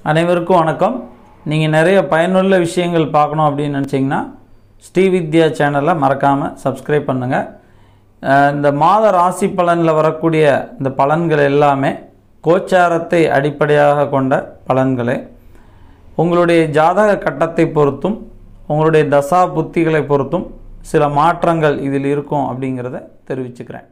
அனைவருக்கும் வணக்கம் நீங்கள் நிறைய பயனுள்ள விஷயங்கள் பார்க்கணும் அப்படின்னு நினச்சிங்கன்னா ஸ்ரீவித்யா சேனலை மறக்காமல் சப்ஸ்கிரைப் பண்ணுங்கள் அஹ் இந்த மாத ராசி பலனில் வரக்கூடிய இந்த பலன்கள் எல்லாமே கோச்சாரத்தை அடிப்படையாக கொண்ட பலன்களே உங்களுடைய ஜாதக கட்டத்தை பொறுத்தும் உங்களுடைய தசா புத்திகளை பொறுத்தும் சில மாற்றங்கள் இதில் இருக்கும் அப்படிங்கிறத தெரிவிச்சுக்கிறேன்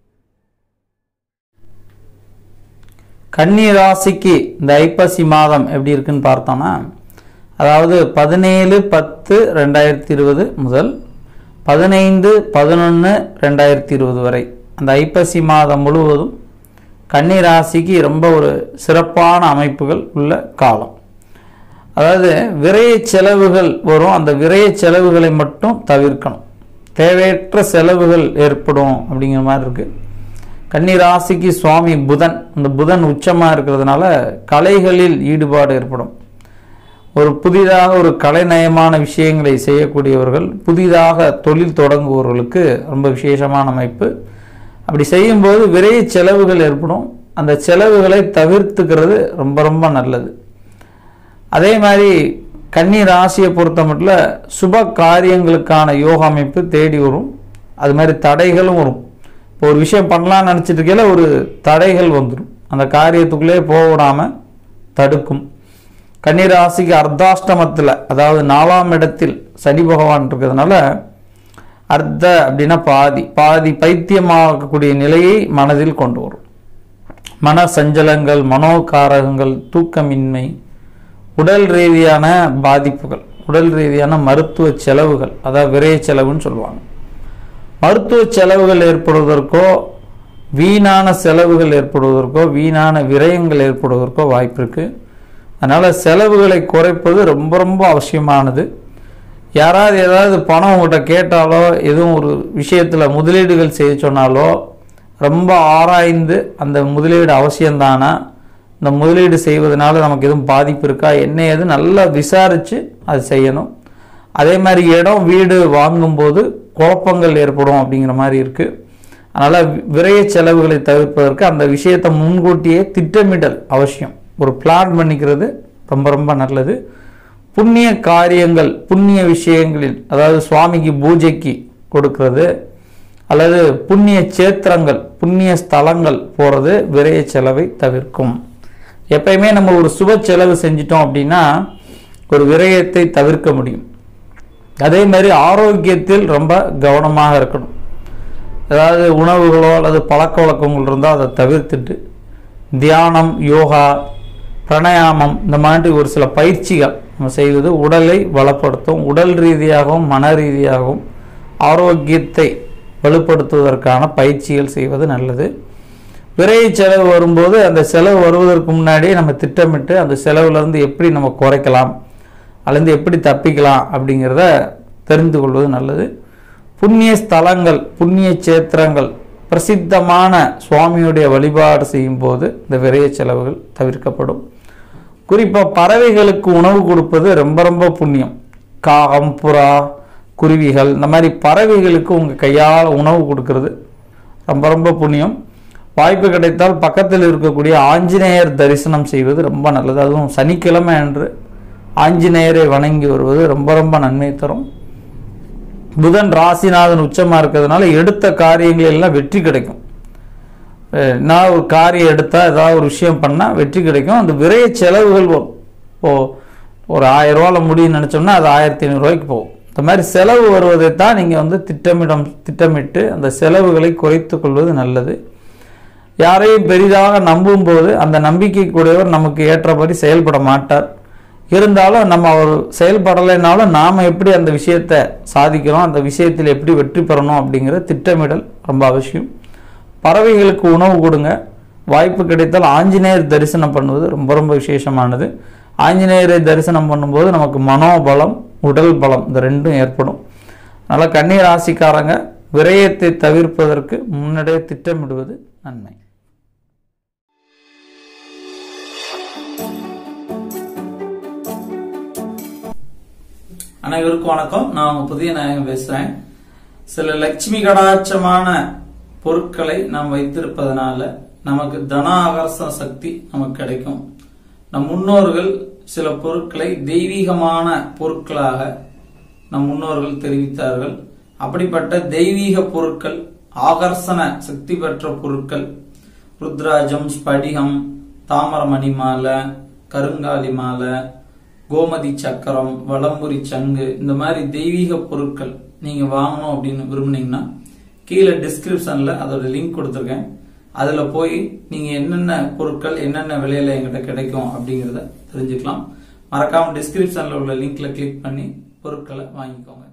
கன்னி ராசிக்கு இந்த ஐப்பசி மாதம் எப்படி இருக்குன்னு பார்த்தோம்னா அதாவது பதினேழு பத்து ரெண்டாயிரத்தி இருபது முதல் பதினைந்து பதினொன்று ரெண்டாயிரத்தி இருபது வரை அந்த ஐப்பசி மாதம் முழுவதும் கன்னி ராசிக்கு ரொம்ப ஒரு சிறப்பான அமைப்புகள் உள்ள காலம் அதாவது விரைய செலவுகள் வரும் அந்த விரைய செலவுகளை மட்டும் தவிர்க்கணும் தேவையற்ற செலவுகள் ஏற்படும் அப்படிங்கிற மாதிரி இருக்குது கன்னி ராசிக்கு சுவாமி புதன் அந்த புதன் உச்சமாக இருக்கிறதுனால கலைகளில் ஈடுபாடு ஏற்படும் ஒரு புதிதாக ஒரு கலைநயமான விஷயங்களை செய்யக்கூடியவர்கள் புதிதாக தொழில் தொடங்குபவர்களுக்கு ரொம்ப விசேஷமான அமைப்பு அப்படி செய்யும்போது விரைய செலவுகள் ஏற்படும் அந்த செலவுகளை தவிர்த்துக்கிறது ரொம்ப ரொம்ப நல்லது அதே மாதிரி கன்னி ராசியை பொறுத்த மட்டும் சுப காரியங்களுக்கான யோக அமைப்பு தேடி வரும் அது மாதிரி தடைகளும் வரும் இப்போ ஒரு விஷயம் பண்ணலாம்னு நினச்சிட்டு இருக்கையில ஒரு தடைகள் வந்துடும் அந்த காரியத்துக்குள்ளே போக விடாமல் தடுக்கும் கன்னி ராசிக்கு அர்த்தாஷ்டமத்தில் அதாவது நாலாம் இடத்தில் சனி பகவான் இருக்கிறதுனால அர்த்த அப்படின்னா பாதி பாதி பைத்தியமாகக்கூடிய நிலையை மனதில் கொண்டு வரும் மன சஞ்சலங்கள் மனோகாரகங்கள் தூக்கமின்மை உடல் ரீதியான பாதிப்புகள் உடல் ரீதியான மருத்துவ செலவுகள் அதாவது விரைய செலவுன்னு சொல்லுவாங்க மருத்துவ செலவுகள் ஏற்படுவதற்கோ வீணான செலவுகள் ஏற்படுவதற்கோ வீணான விரயங்கள் ஏற்படுவதற்கோ வாய்ப்பு இருக்குது அதனால் செலவுகளை குறைப்பது ரொம்ப ரொம்ப அவசியமானது யாராவது ஏதாவது பணம் உங்கள்கிட்ட கேட்டாலோ எதுவும் ஒரு விஷயத்தில் முதலீடுகள் செய்ய சொன்னாலோ ரொம்ப ஆராய்ந்து அந்த முதலீடு அவசியம்தானா இந்த முதலீடு செய்வதனால நமக்கு எதுவும் பாதிப்பு இருக்கா என்ன ஏது நல்லா விசாரித்து அது செய்யணும் அதே மாதிரி இடம் வீடு வாங்கும்போது குழப்பங்கள் ஏற்படும் அப்படிங்கிற மாதிரி இருக்குது அதனால் விரைய செலவுகளை தவிர்ப்பதற்கு அந்த விஷயத்தை முன்கூட்டியே திட்டமிடல் அவசியம் ஒரு பிளான் பண்ணிக்கிறது ரொம்ப ரொம்ப நல்லது புண்ணிய காரியங்கள் புண்ணிய விஷயங்களில் அதாவது சுவாமிக்கு பூஜைக்கு கொடுக்கறது அல்லது புண்ணிய சேத்திரங்கள் புண்ணிய ஸ்தலங்கள் போகிறது விரைய செலவை தவிர்க்கும் எப்பயுமே நம்ம ஒரு சுப செலவு செஞ்சிட்டோம் அப்படின்னா ஒரு விரயத்தை தவிர்க்க முடியும் அதே மாதிரி ஆரோக்கியத்தில் ரொம்ப கவனமாக இருக்கணும் ஏதாவது உணவுகளோ அல்லது பழக்க வழக்கங்கள் இருந்தால் அதை தவிர்த்துட்டு தியானம் யோகா பிராணாயாமம் இந்த மாதிரி ஒரு சில பயிற்சிகள் நம்ம செய்வது உடலை வளப்படுத்தும் உடல் ரீதியாகவும் மன ரீதியாகவும் ஆரோக்கியத்தை வலுப்படுத்துவதற்கான பயிற்சிகள் செய்வது நல்லது விரைய செலவு வரும்போது அந்த செலவு வருவதற்கு முன்னாடியே நம்ம திட்டமிட்டு அந்த செலவுலேருந்து எப்படி நம்ம குறைக்கலாம் அதுலேருந்து எப்படி தப்பிக்கலாம் அப்படிங்கிறத தெரிந்து கொள்வது நல்லது புண்ணிய ஸ்தலங்கள் புண்ணிய சேத்திரங்கள் பிரசித்தமான சுவாமியுடைய வழிபாடு செய்யும்போது இந்த விரைய செலவுகள் தவிர்க்கப்படும் குறிப்பாக பறவைகளுக்கு உணவு கொடுப்பது ரொம்ப ரொம்ப புண்ணியம் காகம் புறா குருவிகள் இந்த மாதிரி பறவைகளுக்கு உங்கள் கையால் உணவு கொடுக்கறது ரொம்ப ரொம்ப புண்ணியம் வாய்ப்பு கிடைத்தால் பக்கத்தில் இருக்கக்கூடிய ஆஞ்சநேயர் தரிசனம் செய்வது ரொம்ப நல்லது அதுவும் சனிக்கிழமை அன்று ஆஞ்சநேயரை வணங்கி வருவது ரொம்ப ரொம்ப நன்மை தரும் புதன் ராசிநாதன் உச்சமாக இருக்கிறதுனால எடுத்த காரியங்கள் எல்லாம் வெற்றி கிடைக்கும் நான் ஒரு காரியம் எடுத்தால் ஏதாவது ஒரு விஷயம் பண்ணால் வெற்றி கிடைக்கும் அந்த விரைய செலவுகள் வரும் இப்போது ஒரு ஆயிரம் ரூபாவில் முடியும்னு நினச்சோம்னா அது ஆயிரத்தி ஐநூறுரூவாய்க்கு போகும் இந்த மாதிரி செலவு வருவதை தான் நீங்கள் வந்து திட்டமிடம் திட்டமிட்டு அந்த செலவுகளை குறைத்து கொள்வது நல்லது யாரையும் பெரிதாக நம்பும்போது அந்த நம்பிக்கைக்குடையவர் நமக்கு ஏற்றபடி செயல்பட மாட்டார் இருந்தாலும் நம்ம அவர் செயல்படலைனாலும் நாம் எப்படி அந்த விஷயத்தை சாதிக்கிறோம் அந்த விஷயத்தில் எப்படி வெற்றி பெறணும் அப்படிங்கிற திட்டமிடல் ரொம்ப அவசியம் பறவைகளுக்கு உணவு கொடுங்க வாய்ப்பு கிடைத்தால் ஆஞ்சநேயர் தரிசனம் பண்ணுவது ரொம்ப ரொம்ப விசேஷமானது ஆஞ்சநேயரை தரிசனம் பண்ணும்போது நமக்கு மனோபலம் உடல் பலம் இந்த ரெண்டும் ஏற்படும் அதனால் கன்னி ராசிக்காரங்க விரயத்தை தவிர்ப்பதற்கு முன்னடைய திட்டமிடுவது நன்மை அனைவருக்கும் வணக்கம் நான் உங்க புதிய நாயகம் பேசுறேன் சில லட்சுமி கடாட்சமான பொருட்களை நாம் வைத்திருப்பதனால நமக்கு தன ஆகர்ஷண சக்தி நமக்கு கிடைக்கும் நம் முன்னோர்கள் சில பொருட்களை தெய்வீகமான பொருட்களாக நம் முன்னோர்கள் தெரிவித்தார்கள் அப்படிப்பட்ட தெய்வீக பொருட்கள் ஆகர்ஷண சக்தி பெற்ற பொருட்கள் ருத்ராஜம் ஸ்படிகம் தாமரமணி மாலை கருங்காலி மாலை கோமதி சக்கரம் வலம்புரி சங்கு இந்த மாதிரி தெய்வீக பொருட்கள் நீங்க வாங்கணும் அப்படின்னு விரும்புனீங்கன்னா கீழே டிஸ்கிரிப்ஷன்ல அதோட லிங்க் கொடுத்துருக்கேன் அதுல போய் நீங்க என்னென்ன பொருட்கள் என்னென்ன விலையில எங்கிட்ட கிடைக்கும் அப்படிங்கறத தெரிஞ்சுக்கலாம் மறக்காம டிஸ்கிரிப்ஷன்ல உள்ள லிங்க்ல கிளிக் பண்ணி பொருட்களை வாங்கிக்கோங்க